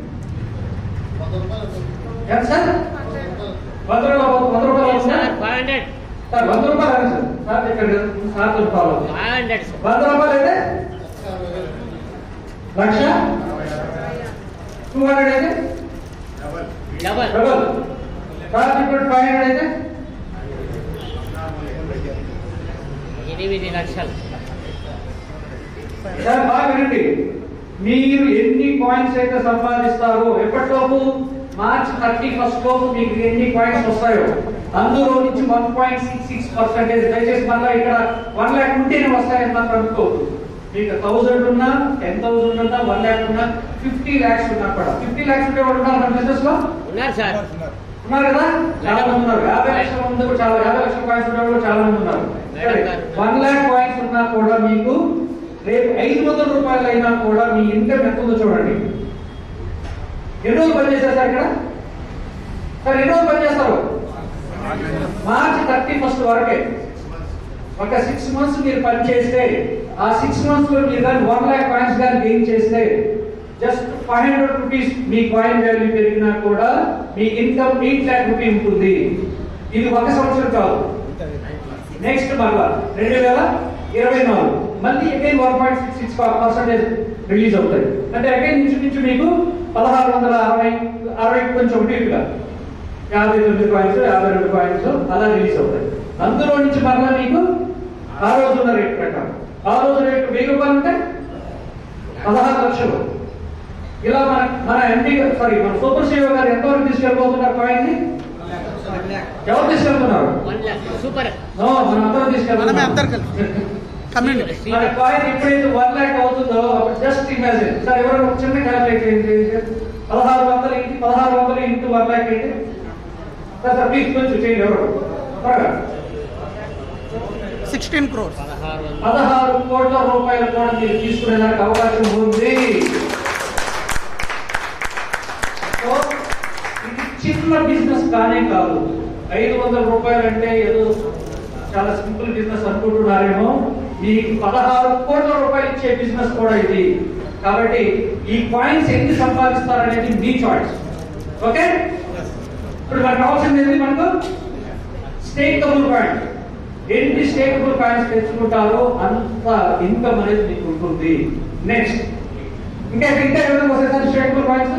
ఎంత సార్ వంద రూపాయలు వంద రూపాయలు Yes, అవుతుందా? sir. Five hundred. సార్ వంద రూపాయలు అని సార్ సార్ ఇక్కడ సార్ తో ఫాలో Five hundred, sir. వంద రూపాయలు అయితే లక్ష టూ హండ్రెడ్ అయితే Double. డబల్ సార్ ఇప్పుడు ఫైవ్ హండ్రెడ్ అయితే ఎనిమిది లక్షలు సార్ బాగా వినండి మీరు ఎన్ని కాయిన్స్ అయితే సంపాదిస్తారో ఎప్పటిలోపు మార్చ్ థర్టీ ఫస్ట్ లోపు మీకు ఎన్ని కాయిన్స్ వస్తాయో అందులో నుంచి one point six six percentage దయచేసి మళ్ళీ ఇక్కడ వన్ ల్యాక్ ఉంటేనే వస్తాయని మాత్రం అనుకోవద్దు మీకు థౌసండ్ ఉన్నా టెన్ థౌసండ్ ఉన్నా వన్ ల్యాక్ ఉన్నా ఫిఫ్టీ ల్యాక్స్ ఉన్నా కూడా ఫిఫ్టీ ల్యాక్స్ ఉంటే వాళ్ళు ఉన్నారు మన బిజినెస్ లో ఉన్నారు సార్ ఉన్నారు కదా చాలా మంది ఉన్నారు యాభై లక్షల మంది కూడా చాలా యాభై లక్షల కాయిన్స్ ఉన్న వాళ్ళు చాలా మంది ఉన్నారు మేడం గారు. వన్ ల్యాక్ కాయిన్స్ ఉన్నా కూడా మీకు రేపు ఐదు వందల రూపాయలు అయినా కూడా మీ ఇన్కమ్ ఎంత ఉందో చూడండి ఎన్ని రోజులు పనిచేస్తారు సార్ ఇక్కడ సార్ ఎన్ని రోజులు పనిచేస్తారు మార్చి థర్టీ ఫస్ట్ వరకే ఒక సిక్స్ మంత్స్ మీరు పని చేస్తే ఆ సిక్స్ మంత్స్ లో మీరు కానీ వన్ ల్యాక్ కాయిన్స్ కానీ గెయిన్ చేస్తే జస్ట్ ఫైవ్ హండ్రెడ్ రూపీస్ మీ కాయిన్ వాల్యూ పెరిగినా కూడా మీ ఇన్కమ్ ఎయిట్ ల్యాక్ రూపీ ఉంటుంది ఇది ఒక సంవత్సరం కాదు నెక్స్ట్ మళ్ళా రెండు వేల ఇరవై నాలుగు మళ్ళీ again one point six six percentage release అవుతాయి అంటే అగైన్ నుంచి నుంచి మీకు పదహారు వందల అరవై అరవై కొంచెం ఒకటి ఇటుగా యాభై తొమ్మిది కాయిన్స్ యాభై రెండు కాయిన్స్ అలా రిలీజ్ అవుతాయి అందులో నుంచి మరలా మీకు ఆ రోజు ఉన్న రేట్ ప్రకారం ఆ రోజు రేట్ వెయ్యి రూపాయలు ఉంటే పదహారు లక్షలు ఇలా మన మన ఎంపీ సారీ మన సూపర్ సీఓ గారు ఎంతవరకు తీసుకెళ్ళిపోతున్నారు కాయిన్ ని ఎవరు తీసుకెళ్తున్నారు వన్ ల్యాక్ సూపర్ నో మనం అందరం మనమే అందరు తీసుకెళ్తున్నాం కలిసి కమ్యూనిటీ మన కాయిన్ ఎప్పుడైతే వన్ ల్యాక్ అవుతుందో అప్పుడు జస్ట్ ఇమాజిన్ సార్ ఎవరైనా ఒక చిన్న క్యాల్కులేట్ చేయండి పదహారు వందలు ఇంటి పదహారు వందలు ఇంటూ వన్ ల్యాక్ ఏంటి సార్ సార్ ప్లీజ్ కొంచెం చేయండి ఎవరు త్వరగా సిక్స్టీన్ క్రోర్స్ పదహారు వందలు పదహారు కోట్ల రూపాయలు కూడా మీరు తీసుకునేదానికి అవకాశం ఉంది సో ఇది చిన్న బిజినెస్ కానే కాదు ఐదు వందల రూపాయలు అంటే ఏదో చాలా సింపుల్ బిజినెస్ అనుకుంటున్నారేమో మీకు పదహారు కోట్ల రూపాయలు ఇచ్చే బిజినెస్ కూడా ఇది కాబట్టి ఈ కాయిన్స్ ఎన్ని సంపాదిస్తారనేది మీ చాయిస్ ఓకే ఇప్పుడు మనకు కావాల్సింది ఏంటి మనకు స్టేకబుల్ కాయిన్స్ ఎన్ని స్టేకబుల్ కాయిన్స్ తెచ్చుకుంటారో అంత ఇన్కమ్ అనేది మీకు ఉంటుంది నెక్స్ట్ ఇంకా ఇంకా ఏమైనా వస్తాయి సార్ స్టేకబుల్ కాయిన్స్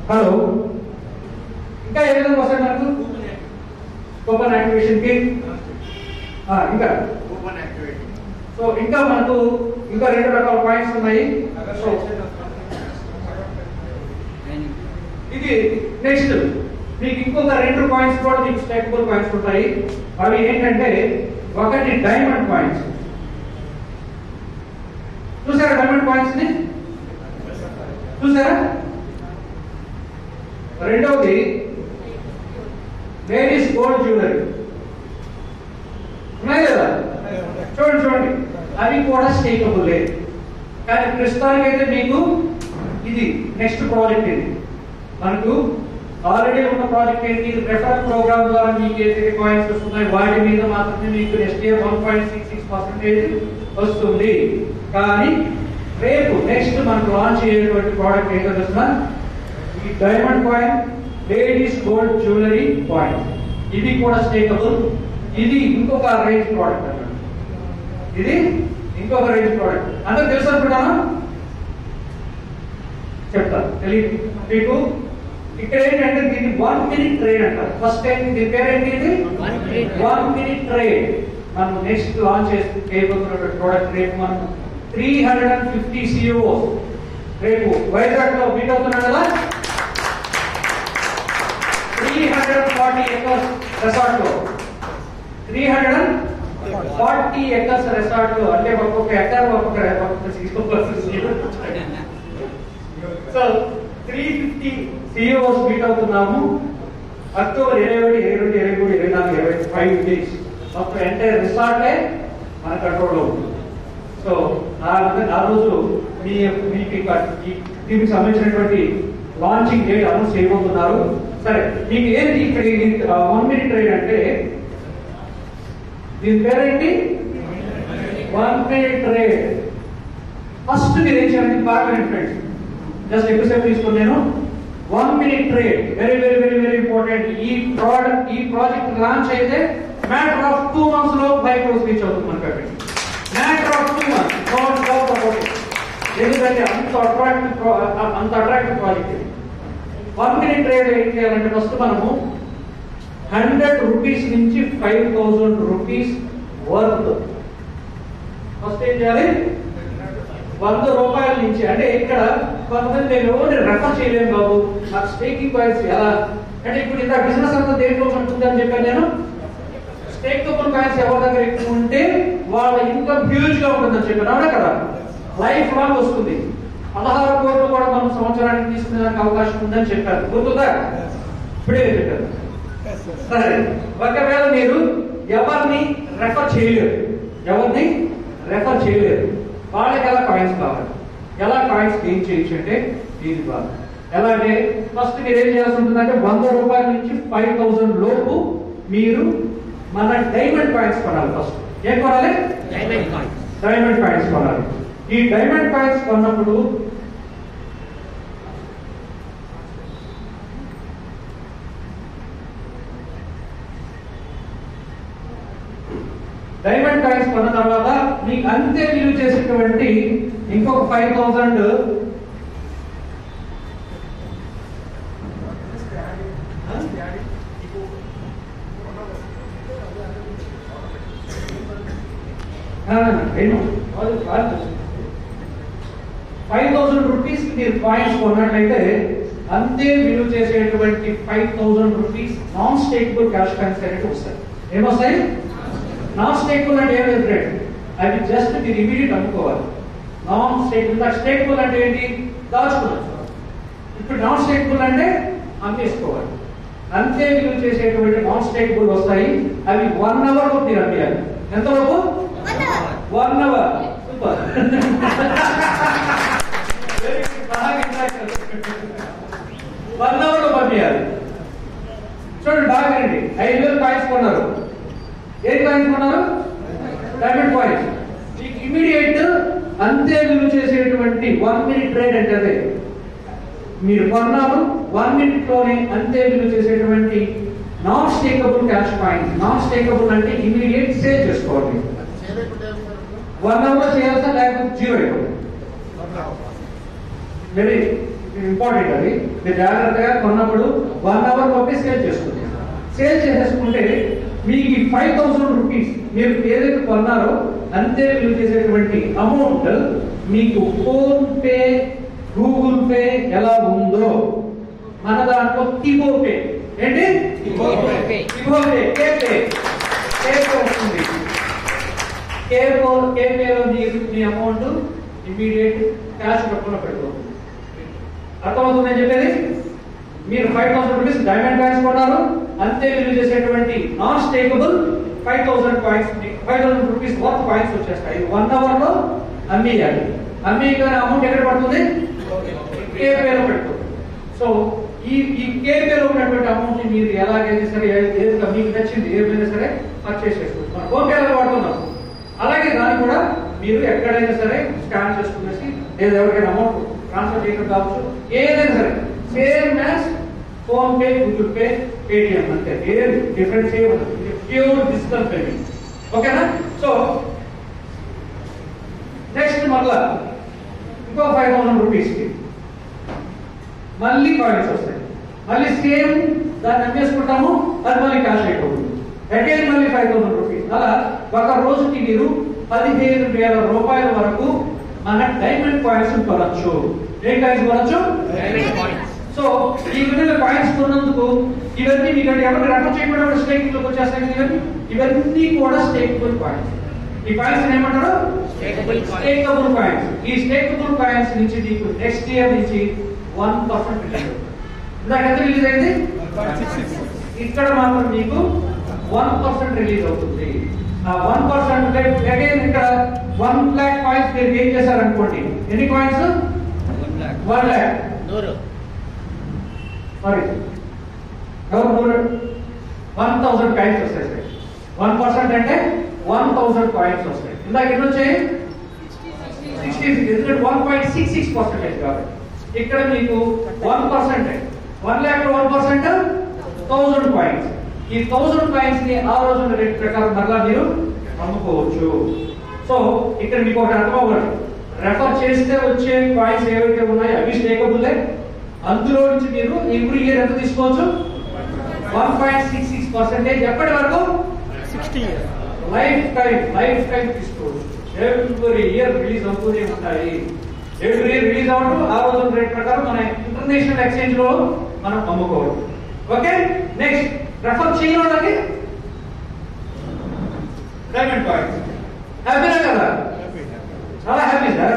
హలో ఇంకా ఏ విధంగా వస్తాయి మనకు కూపన్ యాక్టివేషన్ కి ఆ, ఇంకా కూపన్ యాక్టివేషన్ సో ఇంకా మనకు ఇంకా రెండు రకాల పాయింట్స్ ఉన్నాయి సో ఇది నెక్స్ట్ మీకు ఇంకొక రెండు పాయింట్స్ కూడా మీకు స్టేకబుల్ పాయింట్స్ ఉంటాయి అవి ఏంటంటే ఒకటి డైమండ్ పాయింట్స్ చూసారా డైమండ్ పాయింట్స్ ని చూసారా రెండవది లేడీస్ గోల్డ్ జ్యువెలరీ ఉన్నాయి కదా చూడండి చూడండి అవి కూడా స్టేకబుల్ కానీ ప్రస్తుతానికి అయితే మీకు ఇది నెక్స్ట్ ప్రాజెక్ట్ ఇది మనకు ఆల్రెడీ ఉన్న ప్రాజెక్ట్ ఏంటి రెఫరల్ ప్రోగ్రామ్ ద్వారా మీకు ఏదైతే కాయిన్స్ వస్తున్నాయి వాటి మీద మాత్రమే మీకు next year one point six six percentage వస్తుంది కానీ రేపు నెక్స్ట్ మనకు లాంచ్ అయ్యేటువంటి ప్రోడక్ట్ ఏంటో తెలుసిన ఈ diamond coin ladies gold jewellery coin ఇది కూడా స్టేకబుల్ ఇది ఇంకొక రేంజ్ ప్రోడక్ట్ అన్నమాట ఇది ఇంకొక రేంజ్ ప్రోడక్ట్ అందరూ తెలుసు అనుకుంటానా చెప్తా తెలియదు మీకు ఇక్కడ ఏంటంటే దీన్ని వన్ మినిట్ ట్రేడ్ అంటారు ఫస్ట్ టైం దీని పేరు ఏంటి ఇది One minute. One minute trade మనం నెక్స్ట్ లాంచ్ చేసి చేయబోతున్నటువంటి ప్రోడక్ట్ రేపు మనం three hundred and fifty CEO రేపు వైజాగ్ లో మీట్ అవుతున్నాం కదా three hundred forty acres resort లో three hundred and forty acres resort లో అంటే ఒక్కొక్క ఎకర్ ఒక్కొక్క ఒక్కొక్క so three fifty CEOs meet అవుతున్నాము అక్టోబర్ ఇరవై ఒకటి ఇరవై రెండు ఇరవై మూడు ఇరవై నాలుగు ఇరవై ఫైవ్ డేస్ మొత్తం ఎంటైర్ రిసార్టే మన కంట్రోల్లో ఉంది సో ఆ విధంగా ఆ రోజు మీ మీకు ఇంకా ఈ దీనికి సంబంధించినటువంటి లాంచింగ్ డేట్ అనౌన్స్ చేయబోతున్నారు సరే మీకు ఏంటి ఇక్కడ వన్ మినిట్ ట్రైన్ అంటే దీని పేరేంటి వన్ మినిట్ ట్రైన్ ఫస్ట్ మీరు ఏం చేయాలంటే బాగా వినండి ఫ్రెండ్స్ జస్ట్ ఎక్కువసేపు తీసుకుని నేను one minute trade very very very very important ఈ ప్రోడక్ట్ ఈ ప్రాజెక్ట్ లాంచ్ అయితే మ్యాటర్ ఆఫ్ టూ మంత్స్ లో ఫైవ్ క్రోస్ రీచ్ అవుతుంది మనకి అక్కడ matter of two months not doubt about it ఎందుకంటే అంత అట్రాక్టివ్ అంత అట్రాక్టివ్ ప్రాజెక్ట్ ఇది వన్ మినిట్ ట్రేడ్ ఏం చేయాలంటే ఫస్ట్ మనము హండ్రెడ్ రూపీస్ నుంచి five thousand rupees worth first ఏం చేయాలి వంద రూపాయల నుంచి అంటే ఇక్కడ కొంతమంది మేము ఎవరిని రెఫర్ చేయలేము బాబు నాకు స్టేకింగ్ కాయిన్స్ ఎలా అంటే ఇప్పుడు ఇంత బిజినెస్ అంతా దేంట్లో ఉంటుంది అని చెప్పాను నేను స్టేక్ కూపన్ కాయిన్స్ ఎవరి దగ్గర ఎక్కువ ఉంటే వాళ్ళ ఇన్కమ్ హ్యూజ్ గా ఉంటుందని చెప్పాను అవునా కదా లైఫ్ లాంగ్ వస్తుంది పదహారు కోట్లు కూడా మనం సంవత్సరానికి తీసుకునేదానికి అవకాశం ఉందని చెప్పారు గుర్తుందా ఇప్పుడే చెప్పారు సరే ఒకవేళ మీరు ఎవరిని రెఫర్ చేయలేరు ఎవరిని రెఫర్ చేయలేరు వాళ్ళకి ఎలా కాయిన్స్ కావాలి ఎలా కాయిన్స్ గెయిన్ చేయొచ్చు అంటే దీని ద్వారా ఎలా అంటే ఫస్ట్ మీరు ఏం చేయాల్సి ఉంటుందంటే వంద రూపాయల నుంచి ఫైవ్ థౌసండ్ లోపు మీరు మన డైమండ్ కాయిన్స్ కొనాలి ఫస్ట్ ఏం కొనాలి డైమండ్ కాయిన్ డైమండ్ కాయిన్స్ కొనాలి ఈ డైమండ్ కాయిన్స్ కొన్నప్పుడు డైమండ్ కాయిన్స్ కొన్న తర్వాత మీకు అంతే విలువ చేసేటువంటి ఇంకొక five thousand five thousand rupees మీరు కాయిన్స్ కొన్నట్లయితే అంతే విలువ చేసేటువంటి five thousand rupees non stakeable cash coins అనేవి వస్తాయి ఏమొస్తాయి నాన్ స్టేకబుల్ అంటే ఏం లేదు ఫ్రెండ్ అవి జస్ట్ మీరు ఇమీడియట్ అమ్ముకోవాలి నాన్ స్టేకబుల్ స్టేకబుల్ అంటే ఏంటి దాచుకోవచ్చు ఇప్పుడు నాన్ స్టేకబుల్ అంటే అమ్మేసుకోవాలి అంతే విలువ చేసేటువంటి నాన్ స్టేకబుల్ వస్తాయి అవి వన్ అవర్ లో మీరు అమ్మేయాలి ఎంతవరకు one hour super one hour లో పంపించాలి చూడండి బాగా వినండి ఐదు వేలు కాయిన్స్ కొన్నారు ఏం కాయిన్స్ కొన్నారు డైమండ్ కాయిన్స్ మీకు ఇమీడియట్ అంతే విలువ చేసేటువంటి వన్ మినిట్ ట్రేడ్ అంటే అదే మీరు కొన్నారు వన్ మినిట్ లోనే అంతే విలువ చేసేటువంటి non stakeable cash coins non stakeable అంటే ఇమీడియట్ సేవ్ చేసుకోవాలి వన్ అవర్ చేయాల్సిన లేకపోతే జీరో అయిపోతుంది వెరీ ఇంపార్టెంట్ అది మీరు జాగ్రత్తగా కొన్నప్పుడు వన్ అవర్ లోపే సేల్ చేసుకుంటారు సేల్ చేసేసుకుంటే మీకు ఈ ఫైవ్ థౌసండ్ రూపీస్ మీరు ఏదైతే కొన్నారో అంతే విలువ చేసేటువంటి అమౌంట్ మీకు ఫోన్ పే గూగుల్ పే ఎలా ఉందో మన దాంట్లో టిగో పే ఏంటి Tigo Pay. Tigo Pay K Pay K Pay వస్తుంది కే పో కే పేలో మీ మీ అమౌంట్ ఇమీడియట్ క్యాష్ రూపంలో పెట్టుకోవచ్చు అర్థమవుతుంది నేను చెప్పేది మీరు five thousand rupees diamond coins కొన్నారు అంతే విలువ చేసేటువంటి non stakeable five thousand coins five thousand rupees worth coins వచ్చేస్తాయి వన్ అవర్ లో అమ్మేయాలి అమ్మేయగానే అమౌంట్ ఎక్కడ పడుతుంది కేపీలో పెడుతుంది సో ఈ ఈ కేపీలో ఉన్నటువంటి అమౌంట్ ని మీరు ఎలాగైనా సరే ఏ- ఏది మీకు నచ్చింది ఏమైనా సరే పర్చేస్ చేసుకోవచ్చు మనం ఫోన్పే ఎలా వాడుతున్నాం అలాగే దాన్ని కూడా మీరు ఎక్కడైనా సరే స్కాన్ చేసుకునేసి లేదా ఎవరికైనా అమౌంట్ ట్రాన్స్ఫర్ చేయడం కావచ్చు ఏదైనా సరే same as PhonePe Google Pay Paytm అంతే ఏం డిఫరెన్స్ ఏ ఉండదు ప్యూర్ డిజిటల్ పేమెంట్ ఓకేనా సో నెక్స్ట్ మళ్ళా ఇంకో ఫైవ్ థౌసండ్ రూపీస్కి మళ్ళీ కాయిన్స్ వస్తాయి మళ్ళీ సేమ్ దాన్ని అమ్మేసుకుంటాము అది మళ్ళీ క్యాష్ అయిపోతుంది అగైన్ మళ్ళీ ఫైవ్ థౌసండ్ రూపీస్ అలా ఒక రోజుకి మీరు పదిహేను వేల రూపాయల వరకు మన డైమండ్ కాయిన్స్ కొనొచ్చు ఏం కాయిన్స్ కొనొచ్చు డైమండ్ కాయిన్స్ సో ఈ విధంగా కాయిన్స్ కొన్నందుకు ఇవన్నీ మీకు ఎవరు రెఫర్ చేయకుండా కూడా స్టేకింగ్ లోకి వచ్చేస్తాయి కదా ఇవన్నీ ఇవన్నీ కూడా స్టేకబుల్ కాయిన్స్ ఈ కాయిన్స్ ఏమంటారు Stakeable coins. స్టేకబుల్ కాయిన్స్ ఈ స్టేకబుల్ కాయిన్స్ నుంచి నీకు నెక్స్ట్ ఇయర్ నుంచి వన్ పర్సెంట్ రిలీజ్ ఇందాక ఎంత రిలీజ్ అయింది ఇక్కడ మాత్రం మీకు వన్ పర్సెంట్ రిలీజ్ అవుతుంది ఆ వన్ పర్సెంట్ అగైన్ ఇక్కడ వన్ లాక్ కాయిన్స్ మీరు ఏం చేశారనుకోండి ఎన్ని కాయిన్స్ వన్ లాక్ నూరు సారీ ఎవరు నూరు వన్ థౌసండ్ కాయిన్స్ వస్తాయి సార్ వన్ పర్సెంట్ అంటే వన్ థౌసండ్ కాయిన్స్ వస్తాయి ఇందాక ఎన్ని వచ్చాయి సిక్స్టీ ఎందుకంటే one point six six percentage కాబట్టి ఇక్కడ మీకు one percent one lakh one percent thousand coins ఈ థౌసండ్ కాయిన్స్ ని ఆ రోజున రేట్ ప్రకారం మరలా మీరు అమ్ముకోవచ్చు సో ఇక్కడ మీకు ఒకటి అర్థం అవ్వాలి రెఫర్ చేస్తే వచ్చే కాయిన్స్ ఏవైతే ఉన్నాయో అవి స్టేకబుల్లే అందులో నుంచి మీరు ఎవ్రీ ఇయర్ ఎంత తీసుకోవచ్చు one point six six percentage ఎప్పటి వరకు sixty years life time life time తీసుకోవచ్చు ఎవ్రీ ఇయర్ రిలీజ్ అవుతూనే ఉంటాయి ఎవ్రీ ఇయర్ రిలీజ్ అవ్వడం ఆ రోజు రేట్ ప్రకారం మన ఇంటర్నేషనల్ ఎక్స్చేంజ్ లో మనం అమ్ముకోవచ్చు ఓకే నెక్స్ట్ రెఫర్ చేయని వాళ్ళకి డైమండ్ కాయిన్స్ హ్యాపీనా కదా చాలా హ్యాపీ సార్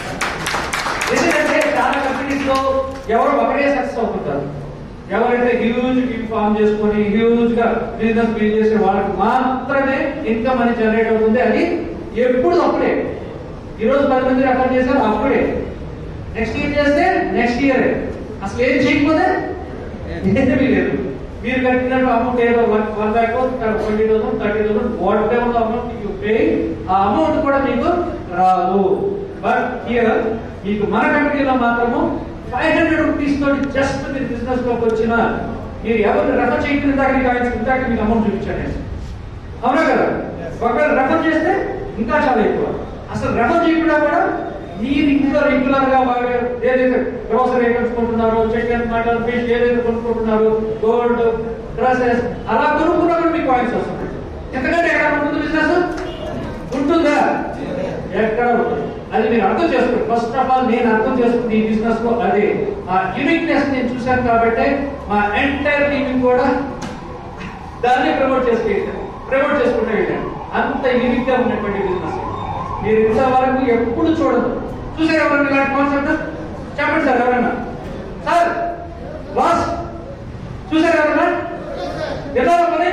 ఎందుకంటే చాలా కంపెనీస్ లో ఎవరు ఒకటే సక్సెస్ అవుతుంటారు ఎవరైతే హ్యూజ్ టీమ్ ఫామ్ చేసుకొని హ్యూజ్ గా బిజినెస్ బిల్డ్ చేసే వాళ్ళకి మాత్రమే ఇన్కమ్ అని జనరేట్ అవుతుంది అది ఎప్పుడు అప్పుడే ఈ రోజు పది మంది రెఫర్ చేశారు అప్పుడే నెక్స్ట్ ఇయర్ చేస్తే నెక్స్ట్ ఇయర్ అసలు ఏం చేయకపోతే ఏమీ లేదు మీరు కట్టినట్టు అమౌంట్ ఏదో one one lakh twenty thousand thirty thousand whatever amount you pay ఆ అమౌంట్ కూడా మీకు రాదు బట్ హియర్ మీకు మన కంపెనీలో మాత్రము ఫైవ్ హండ్రెడ్ రూపీస్ తోటి జస్ట్ మీరు బిజినెస్ లోకి వచ్చిన మీరు ఎవరు రెఫర్ చేయకుండా ఇందాక నీకు ఆయన ఇందాక మీకు అమౌంట్ చూపించాను అవునా కదా ఒకవేళ రెఫర్ చేస్తే ఇంకా చాలా ఎక్కువ అసలు రెఫర్ చేయకుండా కూడా మీరు ఇంట్లో రెగ్యులర్ గా వాడే ఏదైతే గ్రోసరీ ఐటమ్స్ కొంటున్నారో చికెన్ మటన్ ఫిష్ ఏదైతే కొనుక్కుంటున్నారో గోల్డ్ డ్రెస్సెస్ అలా కొనుక్కున్నా కూడా మీకు కాయిన్స్ వస్తుంది ఎందుకంటే ఎక్కడ ఉంటుంది బిజినెస్ ఉంటుందా ఎక్కడ ఉంటుంది అది మీరు అర్థం చేసుకోండి ఫస్ట్ ఆఫ్ ఆల్ నేను అర్థం చేసుకుంది ఈ బిజినెస్ లో అది ఆ యూనిక్నెస్ నేను చూశాను కాబట్టి మా ఎంటైర్ టీమ్ కూడా దాన్ని ప్రమోట్ చేసుకు ప్రమోట్ చేసుకుంటూ వెళ్ళాను అంత యూనిక్ గా ఉన్నటువంటి బిజినెస్ మీరు ఇంతవరకు ఎప్పుడు చూడదు చూసారు ఎవరన్నా ఇలాంటి కాన్సెప్ట్ చెప్పండి సార్ ఎవరన్నా సార్ బాస్ చూసారు ఎవరన్నా ఎలా మరి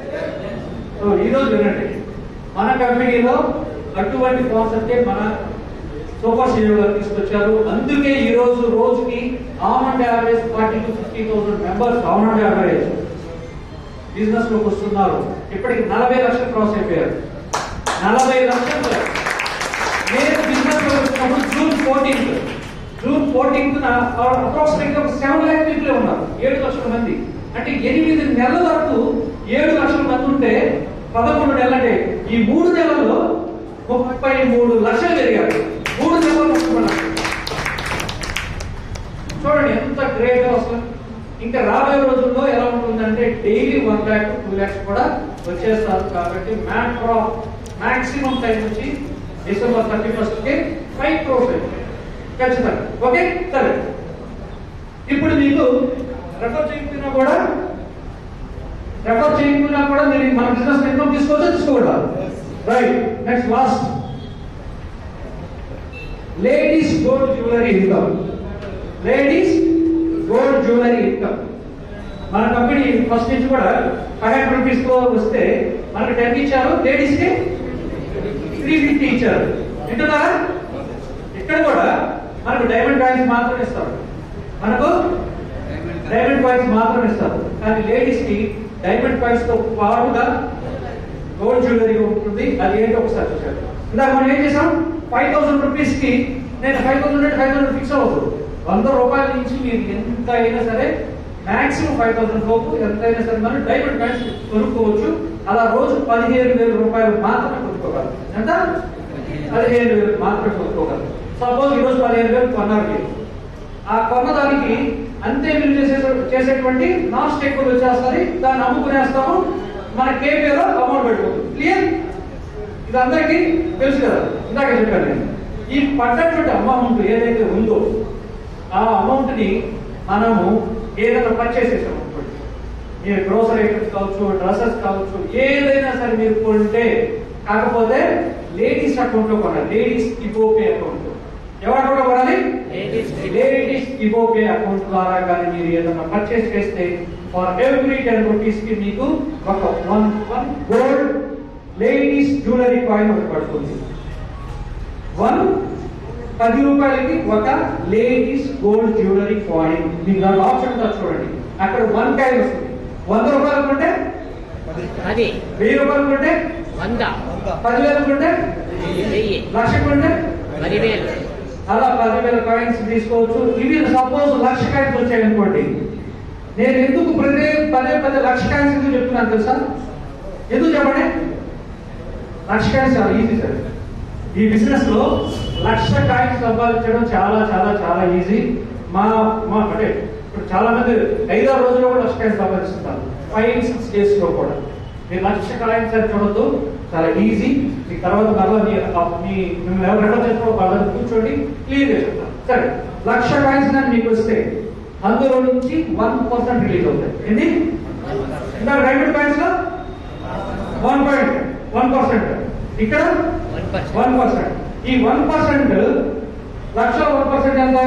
సో ఈ రోజు వినండి మన కంపెనీలో అటువంటి కాన్సెప్టే మన సూపర్ సీనియర్ గారు తీసుకొచ్చారు అందుకే ఈ రోజు రోజుకి on average forty to fifty thousand members on average business లోకి వస్తున్నారు ఇప్పటికి నలభై లక్షలు క్రాస్ అయిపోయారు నలభై లక్షలు నేను బిజినెస్ లో వచ్చినప్పుడు June fourteenth June fourteenth approximate ఒక సెవెన్ ల్యాక్ పీపుల్ ఉన్నారు ఏడు లక్షల మంది అంటే ఎనిమిది నెలల వరకు ఏడు లక్షల మంది ఉంటే పదకొండు నెలలంటే ఈ మూడు నెలల్లో ముప్పై మూడు లక్షలు పెరిగారు మూడు నెలలు కష్టపడ్డారు సో చూడండి ఎంత గ్రేట్ అసలు ఇంకా రాబోయే రోజుల్లో ఎలా ఉంటుందంటే daily one lakh two lakhs కూడా వచ్చేస్తారు కాబట్టి మ్యాటర్ ఆఫ్ మాక్సిమం టైం వచ్చి డిసెంబర్ థర్టీ ఫస్ట్ కి ఫైవ్ క్రోర్స్ ఖచ్చితంగా ఓకే సరే ఇప్పుడు మీకు రెఫర్ చేయకపోయినా కూడా రెఫర్ చేయకపోయినా కూడా మీరు మన బిజినెస్ ఇన్కమ్ తీసుకోవచ్చా తీసుకోకూడదా right next last ladies gold jewellery income ladies gold jewellery income మన కంపెనీ ఫస్ట్ నుంచి కూడా ఫైవ్ హండ్రెడ్ రూపీస్ తో వస్తే మనకి టెన్ ఇచ్చారు లేడీస్ కి త్రీ ఫిఫ్టీ ఇచ్చారు వింటున్నారా ఇక్కడ కూడా మనకు డైమండ్ కాయిన్స్ మాత్రం ఇస్తారు మనకు డైమండ్ కాయిన్స్ మాత్రం ఇస్తారు కానీ లేడీస్ కి డైమండ్ కాయిన్స్ తో పాటుగా గోల్డ్ జ్యువెలరీ ఉంటుంది అది ఏంటో ఒకసారి చూసారు ఇందాక మనం ఏం చేసాం ఫైవ్ థౌసండ్ రూపీస్ కి నేను ఫైవ్ థౌసండ్ అంటే ఫైవ్ థౌసండ్ ఫిక్స్ అవ్వదు వంద రూపాయల నుంచి మీరు ఎంత అయినా సరే మాక్సిమం ఫైవ్ థౌసండ్ లోపు ఎంత అయినా సరే మనం డైమండ్ కాయిన్స్ కొనుక్కోవచ్చు అలా రోజు పదిహేను వేల రూపాయలు మాత్రమే కొనుక్కోగలరు ఎంత పదిహేను వేలు మాత్రమే కొనుక్కోగలరు సపోజ్ ఈరోజు పదిహేను వేలు కొన్నారు మీరు ఆ కొన్నదానికి అంతే మీరు చేసే చేసేటువంటి నాన్ స్టేక్ వచ్చేస్తుంది దాన్ని అమ్ముకునేస్తాము మన కేపీలో అమౌంట్ పెట్టుకోవచ్చు క్లియర్ ఇది అందరికీ తెలుసు కదా ఇందాక చెప్పాను నేను ఈ పడ్డటువంటి అమౌంట్ ఏదైతే ఉందో ఆ అమౌంట్ ని మనము ఏదైనా పర్చేస్ చేసాం అనుకోండి మీరు గ్రోసరీ ఐటమ్స్ కావచ్చు డ్రెస్సెస్ కావచ్చు ఏదైనా సరే మీరు కొంటే కాకపోతే లేడీస్ అకౌంట్ లో కొనాలి లేడీస్ ఇపోపే అకౌంట్ ఎవరు అకౌంట్ లో కొనాలి Ladies లేడీస్ ఇవోపే అకౌంట్ ద్వారా కానీ మీరు ఏదైనా పర్చేస్ చేస్తే ఫర్ ఎవ్రీ టెన్ రూపీస్ కి మీకు ఒక one one gold ladies jewellery coin ఒకటి పడుతుంది వన్ పది రూపాయలకి ఒక లేడీస్ గోల్డ్ జ్యువెలరీ కాయిన్ మీకు దాని ఆప్షన్ ఉందా చూడండి అక్కడ వన్ కాయిన్ వస్తుంది వంద రూపాయలు కొంటే అది వెయ్యి రూపాయలు కొంటే వంద పదివేలు కొంటే వెయ్యి లక్ష కొంటే పదివేలు అలా పదివేల కాయిన్స్ తీసుకోవచ్చు ఇవి సపోజ్ లక్ష కాయిన్స్ వచ్చాయనుకోండి నేను ఎందుకు ప్రతి పదే పదే లక్ష కాయిన్స్ ఎందుకు చెప్తున్నాను తెలుసా ఎందుకు చెప్పండి లక్ష కాయిన్స్ చాలా ఈజీ సార్ ఈ బిజినెస్ లో లక్ష కాయిన్స్ సంపాదించడం చాలా చాలా చాలా ఈజీ మా మా అంటే ఇప్పుడు చాలా మంది ఐదారు రోజుల్లో కూడా లక్ష కాయిన్స్ సంపాదిస్తుంటారు ఫైవ్ సిక్స్ డేస్ లో కూడా మీరు లక్ష కాయిన్స్ అని చూడొద్దు చాలా ఈజీ మీ తర్వాత మరలా మీ మీ మిమ్మల్ని ఎవరు రెడీ చేస్తారో వాళ్ళని కూర్చోండి క్లియర్ గా చెప్తాను సరే లక్ష కాయిన్స్ కానీ మీకు వస్తే అందులో నుంచి వన్ పర్సెంట్ రిలీజ్ అవుతాయి ఏంటి ఇందాక డైమండ్ కాయిన్స్ లో వన్ పాయింట్ వన్ పర్సెంట్ ఇక్కడ వన్ పర్సెంట్ వన్ పర్సెంట్ ఈ వన్ పర్సెంట్ లక్ష వన్ పర్సెంట్ ఎంత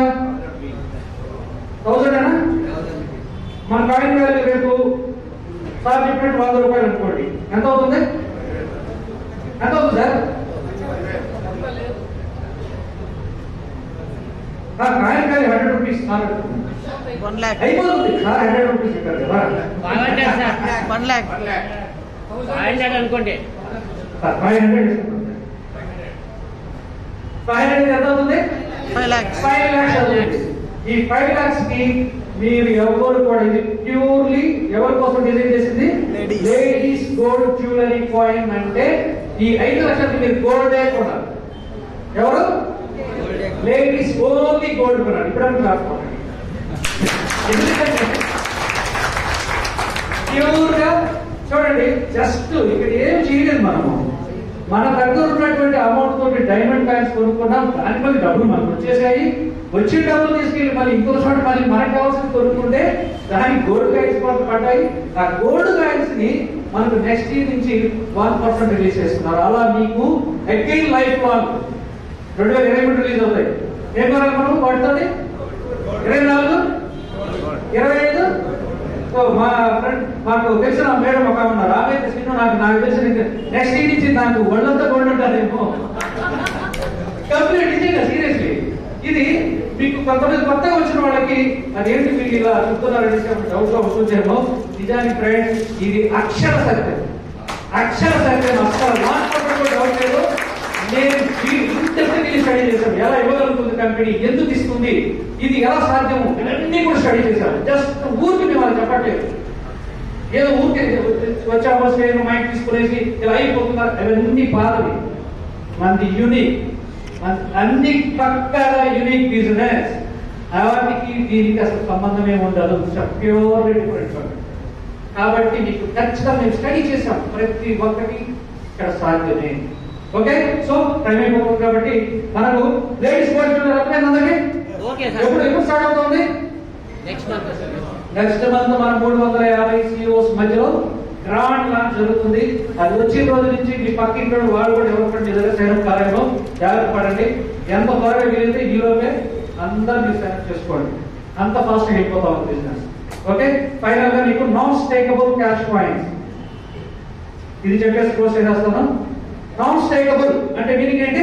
థౌసండ్ ఏనా మన కాయిన్ వాల్యూ రేపు సార్ చెప్పినట్టు వంద రూపాయలు అనుకోండి ఎంత అవుతుంది ఎంత అవుతుంది sir sir coin value hundred rupees sir one lakh అయిపోతుంది సార్ హండ్రెడ్ రూపీస్ చెప్పారు కదా five hundred sir one lakh five hundred అనుకోండి sir five hundred five hundred ఎంత అవుతుంది ఫైవ్ ల్యాక్స్ ఫైవ్ ల్యాక్స్ అవుతుంది ఈ ఫైవ్ ల్యాక్స్ కి మీరు ఎవరు కూడా ఇది ప్యూర్లీ ఎవరి కోసం డిజైన్ చేసింది Ladies. Ladies gold jewellery coin అంటే ఈ ఐదు లక్షలకి మీరు గోల్డే కొనాలి ఎవరు లేడీస్ ఓన్లీ గోల్డ్ కొనాలి ఇప్పుడు రాసుకోండి ఎందుకంటే ప్యూర్ గా చూడండి జస్ట్ ఇక్కడ ఏం చేయలేదు మనము మన దగ్గర ఉన్నటువంటి అమౌంట్ తోటి డైమండ్ కాయిన్స్ కొనుక్కున్నాం దాని మళ్ళీ డబ్బులు మనకు వచ్చేసాయి వచ్చిన డబ్బులు తీసుకెళ్ళి మళ్ళీ ఇంకో చోట మళ్ళీ మనకు కావాల్సింది కొనుక్కుంటే దానికి గోల్డ్ కాయిన్స్ కూడా పడ్డాయి ఆ గోల్డ్ కాయిన్స్ ని మనకు నెక్స్ట్ ఇయర్ నుంచి వన్ పర్సెంట్ రిలీజ్ చేస్తున్నారు అలా మీకు అగైన్ లైఫ్ లాంగ్ రెండు వేల ఇరవై మూడు రిలీజ్ అవుతాయి ఏం కొనాలి మనం వాటితోటి ఇరవై నాలుగు ఇరవై ఐదు సో మా ఫ్రెండ్ మాకు తెలిసిన మేడం ఒక ఆమె ఉన్నారు ఆమె సినిమా నాకు నాకు తెలిసిన నెక్స్ట్ ఇయర్ నుంచి నాకు ఒళ్ళంతా గోల్డ్ ఉంటుందేమో కంప్లీట్ నిజంగా సీరియస్లీ ఇది మీకు కొంతమంది కొత్తగా వచ్చిన వాళ్ళకి అదేంటి మీరు ఇలా చెప్తున్నారనేసి డౌట్ గా వస్తుందేమో నిజానికి ఫ్రెండ్స్ ఇది అక్షర సత్యం అక్షర సత్యం అక్షర లాస్ట్ డౌట్ లేదు నేను ఇంతమంది స్టడీ చేశాను ఎలా ఇవ్వగలుగుతుంది కంపెనీ ఎందుకు ఇస్తుంది ఇది ఎలా సాధ్యము ఇవన్నీ కూడా స్టడీ చేశాను జస్ట్ ఊరికి మేము వాళ్ళు చెప్పట్లేదు ఏదో ఊరికి వచ్చామో సేమ్ మైండ్ తీసుకునేసి ఇలా అయిపోతున్నారు అవన్నీ బాధవి మనది యూనిక్ అన్ని పక్కల యూనిక్ బిజినెస్ వాటికి దీనికి అసలు సంబంధం ఏమి ఉండదు ప్యూర్లీ డిఫరెంట్ కాబట్టి మీకు ఖచ్చితంగా మేము స్టడీ చేసాం ప్రతి ఒక్కటి ఇక్కడ సాధ్యమే ఓకే సో టైం అయిపోతుంది కాబట్టి మనకు లేడీస్ కోర్టు అర్థమైంది అందరికీ ఓకే ఎప్పుడు సార్ ఎప్పుడు స్టార్ట్ అవుతుంది next month sir next month మన మూడు వందల యాభై సిఇఓస్ మధ్యలో గ్రాండ్ లాంచ్ జరుగుతుంది అది వచ్చిన రోజు నుంచి మీ పక్కింటి వాడు వాడు కూడా ఎవరు మీ దగ్గర సైన్ కాలేమో జాగ్రత్త పడండి ఎంత త్వరగా వీలైతే ఈ లోపే అందరు మీరు సైన్ చేసుకోండి అంత ఫాస్ట్ అయిపోతా ఉంది బిజినెస్ ఓకే ఫైనల్ గా మీకు నాన్ స్టేకబుల్ క్యాష్ పాయింట్స్ ఇది చెప్పేసి క్లోజ్ చేసేస్తాను నాన్ స్టేకబుల్ అంటే మీనింగ్ ఏంటి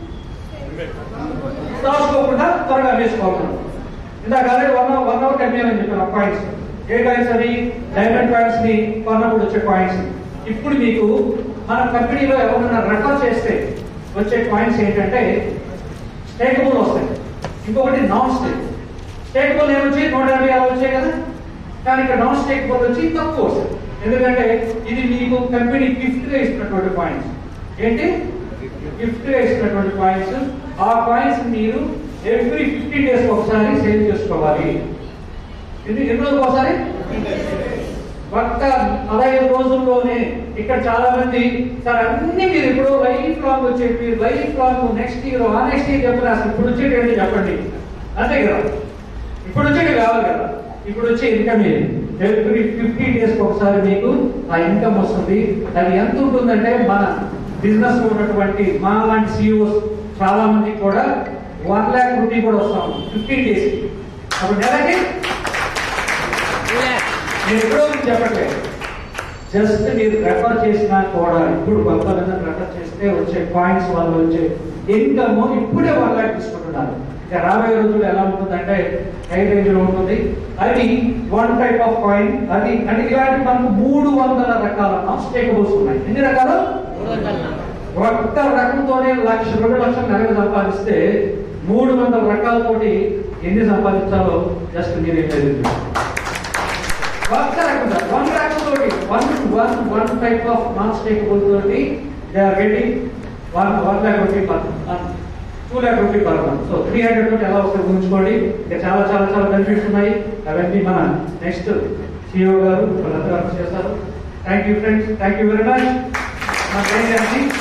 దాచుకోకుండా త్వరగా వేసుకోవాలి ఇందాక already one hour one hour కమ్మేమని చెప్పాను పాయింట్స్ ఏ కాయిన్స్ అవి డైమండ్ కాయిన్స్ ని కొన్నప్పుడు వచ్చే కాయిన్స్ ఇప్పుడు మీకు మన కంపెనీలో ఎవరైనా రెఫర్ చేస్తే వచ్చే కాయిన్స్ ఏంటంటే స్టేకబుల్ వస్తాయి ఇంకొకటి నాన్ స్టేక్ స్టేకబుల్ ఏమొచ్చి నూట యాభై అలా వచ్చాయి కదా కానీ ఇక్కడ నాన్ స్టేకబుల్ వచ్చి తక్కువ వస్తాయి ఎందుకంటే ఇది మీకు కంపెనీ గిఫ్ట్ గా ఇస్తున్నటువంటి పాయింట్స్ ఏంటి గిఫ్ట్ గా ఇస్తున్నటువంటి కాయిన్స్ ఆ కాయిన్స్ మీరు ఎవ్రీ ఫిఫ్టీన్ డేస్ ఒకసారి సేల్ చేసుకోవాలి ఎన్ని ఎన్ని రోజులకు ఒకసారి ఒక్క పదహైదు రోజుల్లోనే ఇక్కడ చాలా మంది సార్ అన్ని మీరు ఇప్పుడు లైఫ్ లాంగ్ చెప్పి లైఫ్ లాంగ్ నెక్స్ట్ ఇయర్ ఆ నెక్స్ట్ ఇయర్ చెప్పిన అసలు ఇప్పుడు వచ్చేటి చెప్పండి అంతే కదా ఇప్పుడు వచ్చేటి కావాలి కదా ఇప్పుడు వచ్చే ఇన్కమ్ ఏది ఎవ్రీ ఫిఫ్టీ డేస్ ఒకసారి మీకు ఆ ఇన్కమ్ వస్తుంది అది ఎంత ఉంటుందంటే మన బిజినెస్ లో ఉన్నటువంటి మా లాంటి సిఇఓస్ చాలా మంది కూడా వన్ ల్యాక్ రూపీ కూడా వస్తాం ఫిఫ్టీన్ డేస్ అప్పుడు నెలకి టూ ల్యాక్స్ నేను ఎప్పుడో మీకు చెప్పట్లేదు జస్ట్ మీరు రెఫర్ చేసినా కూడా ఇప్పుడు కొంతమంది రెఫర్ చేస్తే వచ్చే పాయింట్స్ వల్ల వచ్చే ఇన్కమ్ ఇప్పుడే వన్ లాక్ తీసుకుంటున్నారు ఇక రాబోయే రోజులు ఎలా ఉంటుందంటే హై రేంజ్ లో ఉంటుంది అది వన్ టైప్ ఆఫ్ కాయిన్ అది అంటే ఇలాంటి మనకు మూడు వందల రకాల స్టేకబుల్స్ ఉన్నాయి ఎన్ని రకాలు మూడు వందల ఒక్క రకంతోనే లక్ష రెండు లక్షలు నెలకు సంపాదిస్తే మూడు వందల రకాలతోటి ఎన్ని సంపాదించాలో జస్ట్ మీరే తెలియదు ఒక్క రకం వన్ రకం తోటి one one one type of non stakeable తోటి they are getting one one lakh rupee per two lakh rupee per month so three hundred తోటి ఎలా వస్తుంది గుర్తుంచుకోండి ఇంకా చాలా చాలా చాలా బెనిఫిట్స్ ఉన్నాయి అవన్నీ మన నెక్స్ట్ సిఇఓ గారు వాళ్ళందరూ చేస్తారు thank you friends thank you very much మా ట్రైన్